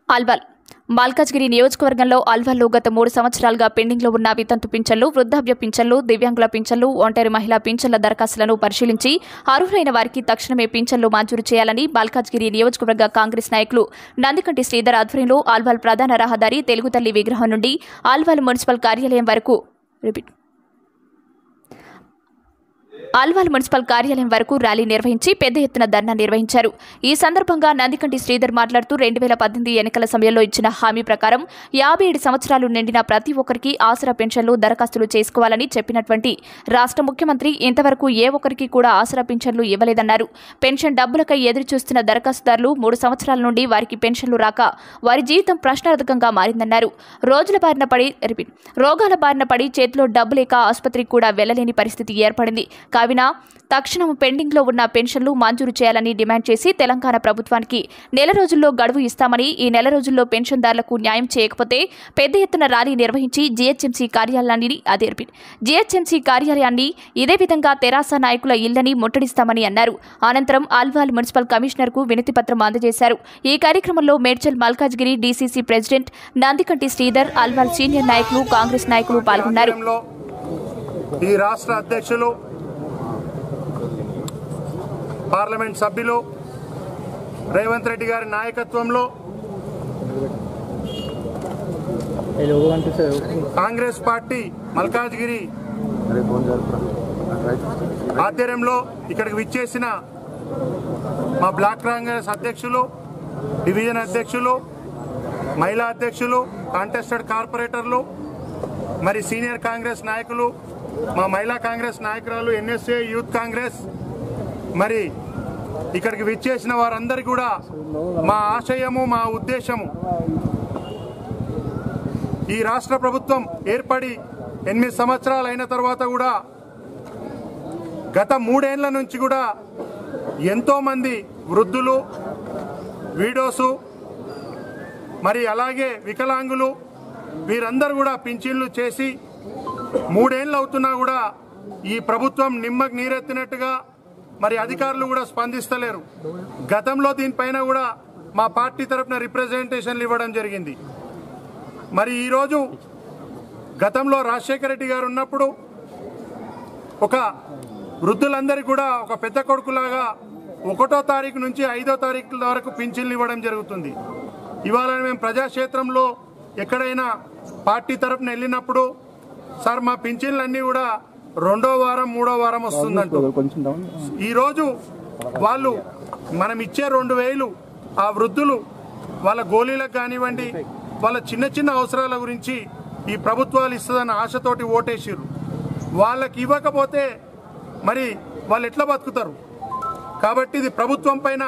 అల్వాల్ మల్కాజ్గిరి నియోజకవర్గంలో అల్వాల్లో గత మూడు సంవత్సరాలుగా పెండింగ్లో ఉన్న వితంతు పింఛన్లు వృద్ధాప్య పింఛన్లు దివ్యాంగుల పింఛన్లు ఒంటరి మహిళా పింఛన్ల దరఖాస్తులను పరిశీలించి అర్హులైన వారికి తక్షణమే పింఛన్లు మంజూరు చేయాలని మల్కాజ్గిరి నియోజకవర్గ కాంగ్రెస్ నాయకులు నందికంటి శ్రీధర్ ఆధ్వర్యంలో ఆల్వాల్ ప్రధాన రహదారి తెలుగు తల్లి విగ్రహం నుండి ఆల్వాల్ మున్సిపల్ కార్యాలయం వరకు రిపీట్ ఆల్వాల్ మున్సిపల్ కార్యాలయం వరకు ర్యాలీ నిర్వహించి పెద్ద ఎత్తున ధర్నా నిర్వహించారు ఈ సందర్భంగా నందికంటి శ్రీధర్ మాట్లాడుతూ రెండు వేల పద్దెనిమిది ఎన్నికల సమయంలో ఇచ్చిన హామీ ప్రకారం యాభై ఏడు సంవత్సరాలు నిండిన ప్రతి ఒక్కరికి ఆసరా పెన్షన్లు దరఖాస్తులు చేసుకోవాలని చెప్పినటువంటి రాష్ట్ర ముఖ్యమంత్రి ఇంతవరకు ఏ ఒక్కరికి కూడా ఆసరా పెన్షన్లు ఇవ్వలేదన్నారు పెన్షన్ డబ్బులకై ఎదురు చూస్తున్న దరఖాస్తుదారులు మూడు సంవత్సరాల నుండి వారికి పెన్షన్లు రాక వారి జీవితం ప్రశ్నార్థకంగా మారిందన్నారు రోజుల బారిన పడి రిపీట్ రోగాల బారిన పడి చేతిలో డబ్బు లేక ఆసుపత్రికి కూడా వెళ్లలేని పరిస్థితి ఏర్పడింది కావిన తక్షణం పెండింగ్లో ఉన్న పెన్షన్లు మంజూరు చేయాలని డిమాండ్ చేసి తెలంగాణ ప్రభుత్వానికి నెల రోజుల్లో గడువు ఇస్తామని ఈ నెల రోజుల్లో పెన్షన్దారులకు న్యాయం చేయకపోతే పెద్ద ఎత్తున ర్యాలీ నిర్వహించి జీహెచ్ఎంసీ కార్యాలయాన్ని అదే జీహెచ్ఎంసీ కార్యాలయాన్ని ఇదే విధంగా తెరాస నాయకుల ఇళ్లని ముట్టడిస్తామని అన్నారు అనంతరం ఆల్వాల్ మున్సిపల్ కమిషనర్కు వినతి పత్రం అందజేశారు ఈ కార్యక్రమంలో Medchal Malkajgiri DCC president Nandikanti Sridhar Alwal senior నాయకులు కాంగ్రెస్ నాయకులు పాల్గొన్నారు ఆధ్వర్యంలో ఈ రాష్ట్ర అధ్యక్షులు పార్లమెంట్ సభ్యులు రేవంత్ రెడ్డి గారి నాయకత్వంలో ये लोगों घंटे से కాంగ్రెస్ పార్టీ మల్కాజ్గిరి अरे फोन कर राइट ఆధ్వర్యంలో ఇక్కడికి విచ్చేసిన మా బ్లాక్ కాంగ్రెస్ అధ్యక్షులు డివిజన్ అధ్యక్షులు మహిళా అధ్యక్షులు కాంటెస్టెడ్ కార్పొరేటర్లు మరి సీనియర్ కాంగ్రెస్ నాయకులు మా మహిళా కాంగ్రెస్ నాయకురాలు ఎన్ఎస్ఏ యూత్ కాంగ్రెస్ మరి ఇక్కడికి విచ్చేసిన వారందరికీ కూడా మా ఆశయము మా ఉద్దేశము ఈ రాష్ట్ర ప్రభుత్వం ఏర్పడి ఎనిమిది సంవత్సరాలు అయిన తర్వాత కూడా గత మూడేళ్ల నుంచి కూడా ఎంతో మంది వృద్ధులు వీడోసు మరి అలాగే వికలాంగులు వీరందరూ కూడా పింఛన్లు చేసి మూడేళ్ళు అవుతున్నా కూడా ఈ ప్రభుత్వం నిమ్మకు నీరెత్తినట్టుగా మరి అధికారులు కూడా స్పందిస్తలేరు గతంలో దీనిపైన కూడా మా పార్టీ తరఫున రిప్రజెంటేషన్లు ఇవ్వడం జరిగింది మరి ఈరోజు గతంలో రాజశేఖర రెడ్డి గారు ఉన్నప్పుడు ఒక వృద్ధులందరికీ కూడా ఒక పెద్ద కొడుకులాగా ఒకటో తారీఖు నుంచి ఐదో తారీఖు వరకు పింఛన్లు ఇవ్వడం జరుగుతుంది ఇవాళ మేము ప్రజాక్షేత్రంలో ఎక్కడైనా పార్టీ తరపున వెళ్ళినప్పుడు సార్ మా పింఛన్లన్నీ కూడా రెండో వారం మూడో వారం వస్తుందంటూ కొంచెం డౌన్ ఈరోజు వాళ్ళు మనం ఇచ్చే రెండు వేలు ఆ వృద్ధులు వాళ్ళ గోళీలకు కానివ్వండి వాళ్ళ చిన్న చిన్న అవసరాల గురించి ఈ ప్రభుత్వాలు ఇస్తుందన్న ఆశతోటి ఓటేసిర్రు వాళ్ళకి ఇవ్వకపోతే మరి వాళ్ళు ఎట్లా బతుకుతారు కాబట్టి ఇది ప్రభుత్వం పైన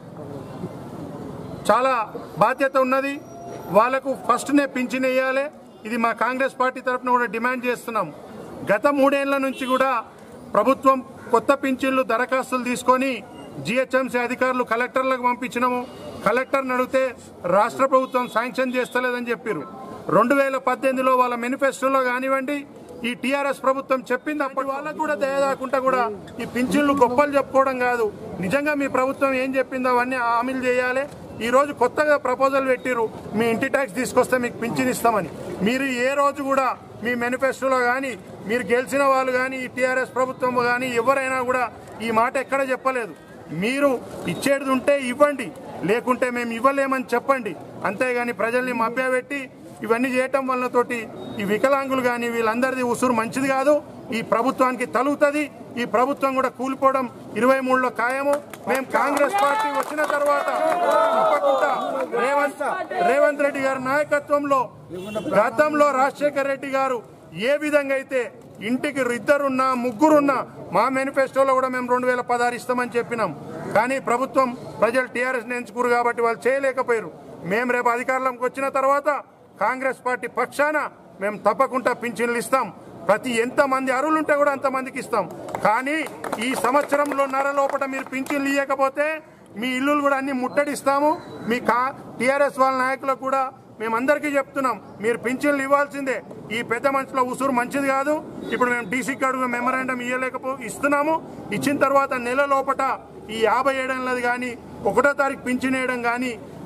చాలా బాధ్యత ఉన్నది వాళ్లకు ఫస్ట్నే పింఛన్ వేయాలి ఇది మా కాంగ్రెస్ పార్టీ తరఫున కూడా డిమాండ్ చేస్తున్నాం గత మూడేళ్ల నుంచి కూడా ప్రభుత్వం కొత్త పింఛన్లు దరఖాస్తులు తీసుకొని జిహెచ్ఎంసీ అధికారులు కలెక్టర్లకు పంపించినాము కలెక్టర్ని అడిగితే రాష్ట్ర ప్రభుత్వం శాంక్షన్ చేస్తలేదని చెప్పారు రెండు వేల పద్దెనిమిదిలో వాళ్ళ మేనిఫెస్టోలో కానివ్వండి ఈ టీఆర్ఎస్ ప్రభుత్వం చెప్పింది అప్పటి వాళ్ళకు కూడా దయదాకుండా కూడా ఈ పింఛన్లు గొప్పలు చెప్పుకోవడం కాదు నిజంగా మీ ప్రభుత్వం ఏం చెప్పిందో అవన్నీ హామీలు చేయాలి ఈ రోజు కొత్తగా ప్రపోజల్ పెట్టిరు మీ ఇంటి ట్యాక్స్ తీసుకొస్తే మీకు పింఛన్ ఇస్తామని మీరు ఏ రోజు కూడా మీ మేనిఫెస్టోలో కానీ మీరు గెలిచిన వాళ్ళు కానీ ఈ టీఆర్ఎస్ ప్రభుత్వం కానీ ఎవరైనా కూడా ఈ మాట ఎక్కడ చెప్పలేదు మీరు ఇచ్చేది ఉంటే ఇవ్వండి లేకుంటే మేము ఇవ్వలేమని చెప్పండి అంతేగాని ప్రజల్ని మభ్యపెట్టి ఇవన్నీ చేయటం వల్ల తోటి ఈ వికలాంగులు కానీ వీళ్ళందరిది ఉసురు మంచిది కాదు ఈ ప్రభుత్వానికి తలుగుతుంది ఈ ప్రభుత్వం కూడా కూలిపోవడం ఇరవై మూడులో ఖాయము మేము కాంగ్రెస్ పార్టీ వచ్చిన తర్వాత తప్పకుండా రేవంత్ రేవంత్ రెడ్డి గారి నాయకత్వంలో గతంలో రాజశేఖర్ రెడ్డి గారు ఏ విధంగా అయితే ఇంటికి ఇద్దరున్నా ముగ్గురున్నా మా మేనిఫెస్టోలో కూడా మేము రెండు వేల పదహారు ఇస్తామని చెప్పినాం కానీ ప్రభుత్వం ప్రజలు టీఆర్ఎస్ ఎంచుకురు కాబట్టి వాళ్ళు చేయలేకపోయారు మేము రేపు అధికారంలోకి వచ్చిన తర్వాత కాంగ్రెస్ పార్టీ పక్షాన మేము తప్పకుండా పింఛన్లు ఇస్తాం ప్రతి ఎంత మంది అరువులు ఉంటే కూడా అంతమందికి ఇస్తాం కానీ ఈ సంవత్సరంలో నర లోపల మీరు పింఛన్లు ఇవ్వకపోతే మీ ఇల్లులు కూడా అన్ని ముట్టడిస్తాము మీ కా టీఆర్ఎస్ వాళ్ళ నాయకులకు కూడా మేమందరికీ చెప్తున్నాం మీరు పింఛన్లు ఇవ్వాల్సిందే ఈ పెద్ద మనుషుల ఉసురు మంచిది కాదు ఇప్పుడు మేము డీసీ కార్డు మెమరాండం ఇవ్వలేకపో ఇస్తున్నాము ఇచ్చిన తర్వాత నెల లోపట ఈ యాభై ఏడేళ్ళది కానీ ఒకటో తారీఖు పింఛన్ వేయడం కానీ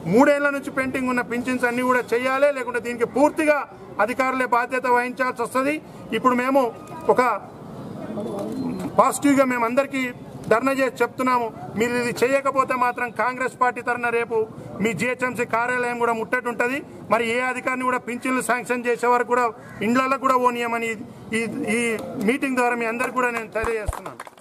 మూడేళ్ల నుంచి పెండింగ్ ఉన్న పింఛన్స్ అన్ని కూడా చేయాలి లేకుంటే దీనికి పూర్తిగా అధికారులే బాధ్యత వహించాల్సి వస్తుంది ఇప్పుడు మేము ఒక పాజిటివ్గా మేము అందరికీ ధర్నా చేసి చెప్తున్నాము మీరు ఇది చేయకపోతే మాత్రం కాంగ్రెస్ పార్టీ తరఫున రేపు మీ జిహెచ్ఎంసీ కార్యాలయం కూడా ముట్టడి ఉంటుంది మరి ఏ అధికారిని కూడా పింఛన్లు శాంక్షన్ చేసే వరకు కూడా ఇండ్లలో కూడా ఓనియమని ఈ ఈ మీటింగ్ ద్వారా మీ అందరికి కూడా నేను తెలియజేస్తున్నాను